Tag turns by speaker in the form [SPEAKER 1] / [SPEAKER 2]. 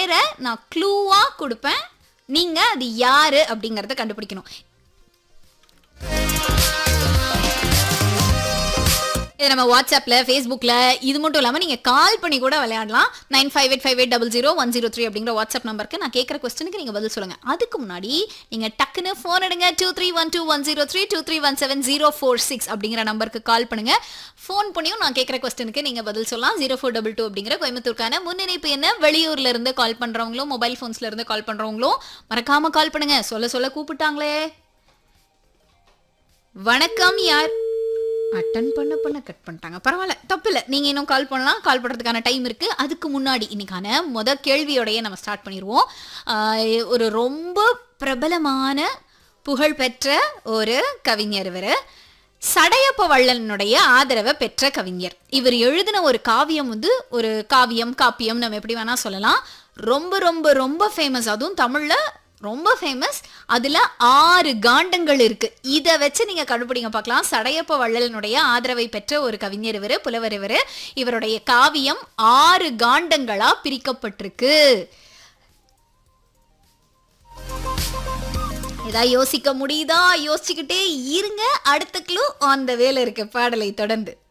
[SPEAKER 1] பேரை நான் க்ளூவா கொடுப்பேன் நீங்க அது யாரு அப்படிங்கறத கண்டுபிடிக்கணும் இது நம்ம வாட்ஸ்அப்ல ஃபேஸ்புக்ல இது மட்டும் இல்லாம நீங்க கால் பண்ணி கூட விளையாடலாம் nine five eight five eight double zero one zero three அப்படிங்கிற வாட்ஸ்அப் நம்பருக்கு நான் கேட்குற கொஸ்டினுக்கு நீங்க பதில் சொல்லுங்க அதுக்கு முன்னாடி நீங்க டக்குன்னு ஃபோன் எடுங்க two three one two one zero three two three one seven zero four six அப்படிங்கிற நம்பருக்கு கால் பண்ணுங்க ஃபோன் பண்ணியும் நான் கேட்குற கொஸ்டினுக்கு நீங்க பதில் சொல்லலாம் ஜீரோ ஃபோர் டபுள் டூ அப்படிங்கிற கோயம்புத்தூருக்கான முன்னிணைப்பு என்ன வெளியூர்ல இருந்து கால் பண்றவங்களும் மொபைல் ஃபோன்ஸ்ல இருந்து கால் பண்றவங்களும் மறக்காம கால் பண்ணுங்க சொல்ல சொல்ல கூப்பிட்டாங்களே வணக்கம் யார் அட்டன் பண்ண பண்ண கட் பண்ணிட்டாங்க பரவாயில்ல தப்பு இல்லை நீங்கள் இன்னும் கால் பண்ணலாம் கால் பண்ணுறதுக்கான டைம் இருக்குது அதுக்கு முன்னாடி இன்னைக்கான முத கேள்வியோடைய நம்ம ஸ்டார்ட் பண்ணிடுவோம் ஆஹ் ஒரு ரொம்ப பிரபலமான புகழ்பெற்ற ஒரு கவிஞர் இவர் சடையப்ப வள்ளலனுடைய ஆதரவை பெற்ற கவிஞர் இவர் எழுதின ஒரு காவியம் வந்து ஒரு காவியம் காப்பியம் நம்ம எப்படி வேணா சொல்லலாம் ரொம்ப ரொம்ப ரொம்ப ஃபேமஸ் அதுவும் தமிழ்ல ரொம்ப ஃபேமஸ் அதுல ஆறு காண்டங்கள் இருக்கு இதை வச்சு நீங்க கண்டுபிடிங்க பார்க்கலாம் சடையப்ப வள்ளலனுடைய ஆதரவை பெற்ற ஒரு கவிஞர் இவர் புலவர் இவர் இவருடைய காவியம் ஆறு காண்டங்களா பிரிக்கப்பட்டிருக்கு ஏதாவது யோசிக்க முடியுதா யோசிச்சுக்கிட்டே இருங்க அடுத்த க்ளூ ஆன் த வேல இருக்கு பாடலை தொடர்ந்து